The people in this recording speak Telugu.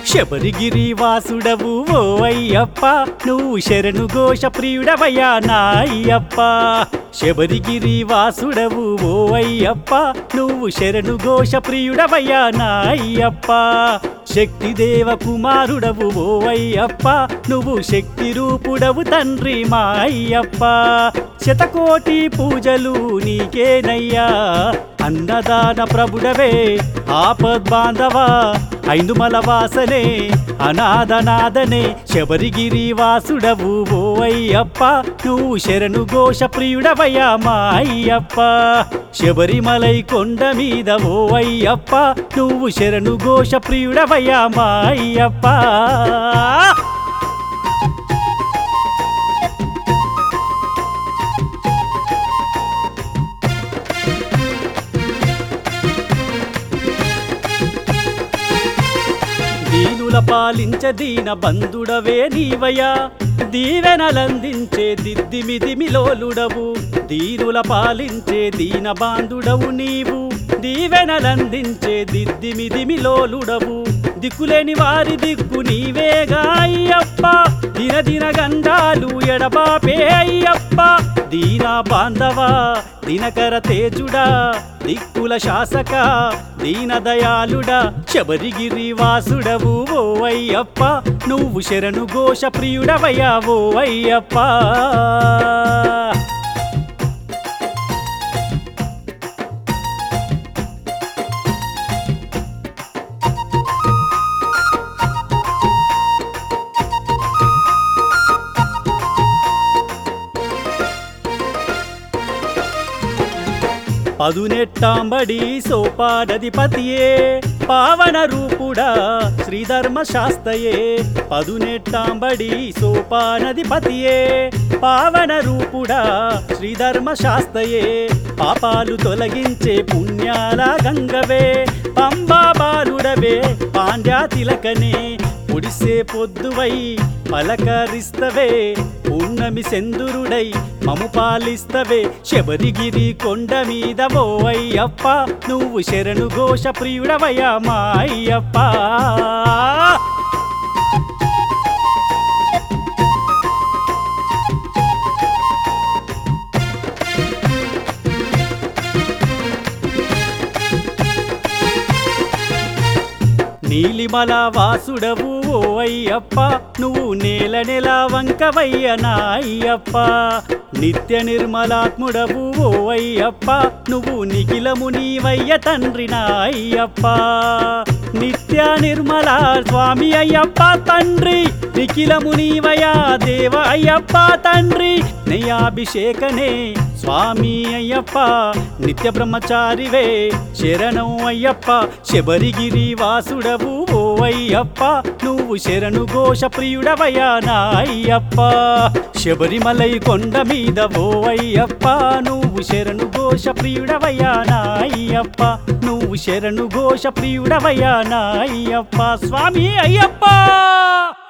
శబరిగిరి వాసుడవు ఓ అయ్యప్ప నువ్వు శరణు ఘోష ప్రియుడవయ్యా నా అయ్యప్ప శబరిగిరి వాసుడవు ఓ అయ్యప్ప నువ్వు శరణు ఘోష ప్రియుడవయ్యా నా అయ్యప్ప శక్తి దేవ కుమారుడవు ఓ అయ్యప్ప నువ్వు శక్తి రూపుడవు తండ్రి మా అయ్యప్ప శతకోటి పూజలు నీకేనయ్యా అన్నదాన ప్రభుడవే ఆపద్ బాంధవా ఐందుమల వాసనే అనాథనాథనే శబరిగిరి వాసుడవు ఓ అయ్యప్ప నువ్వు శరణు ఘోష ప్రియుడవయ్యా మా అయ్యప్ప శబరిమలై కొండ మీద ఓ అయ్యప్ప నువ్వు శరణు ఘోష ప్రియుడవయ్యా మా అయ్యప్ప దీనుల పాలించ దీన బంధుడవే నీవయ్యా దీవెనలందించే దిద్దిమిదిమిలోలుడవు దీనుల పాలించే దీన బాంధుడవు నీవు దీవెనలందించే దిద్దిమిదిమిలోలుడవు దిక్కులేని వారి దిక్కు నీవేగా అయ్యప్ప దిన దిన గంధాలు ఎడబాపే అయ్యప్ప దీనా బాంధవా దినకర తేజుడా దిక్కుల శాసక దీనదయాళుడా శబరిగిరి వాసుడవు ఓ అయ్యప్ప నువ్వు శరణు ఘోష ప్రియుడవయ్యా ఓ అయ్యప్ప పదునెట్టాంబడి సోపానధిపతియే పావన రూపుడా శ్రీధర్మ శాస్తయే పదునెట్టాంబడి సోపానధిపతియే పావన రూపుడా శ్రీధర్మ శాస్తయే పాపాలు తొలగించే పుణ్యాల గంగవే పంబా బాలుడవే పాండ్యా తిలకనే పొడిసే పొద్దువై పలకరిస్తవే పూర్ణమి సెందురుడై మము పాలిస్తవే శబరిగిరి కొండ మీద ఓ అయ్యప్ప నువ్వు శరణు ఘోష ప్రియుడవయ్యా మా అయ్యప్ప నీలిమల వాసుడవు ఓ అయ్యప్ప నువ్వు నేల నెల వంకవయ్య నా అయ్యప్ప నిత్య నిర్మలాత్ముడవు ఓ అయ్యప్ప నువ్వు నిఖిలము నీవయ్య తండ్రి నా అయ్యప్ప నిత్య నిర్మల స్వామి అయ్యప్ప తండ్రి నిఖిలము నీవయ్యా దేవ అయ్యప్ప తండ్రి నెయ్యాభిషేకనే స్వామి అయ్యప్ప నిత్య బ్రహ్మచారివే శరణం అయ్యప్ప శబరిగిరి వాసుడవు ఓ అయ్యప్ప నువ్వు శరణు ఘోష ప్రియుడవయ్యా నా అయ్యప్ప శబరిమలై కొండ మీద ఓ అయ్యప్ప నువ్వు శరణు ఘోష ప్రియుడవయ్యా నా అయ్యప్ప నువ్వు శరణు ఘోష ప్రియుడవయ్యా నా అయ్యప్ప స్వామి అయ్యప్ప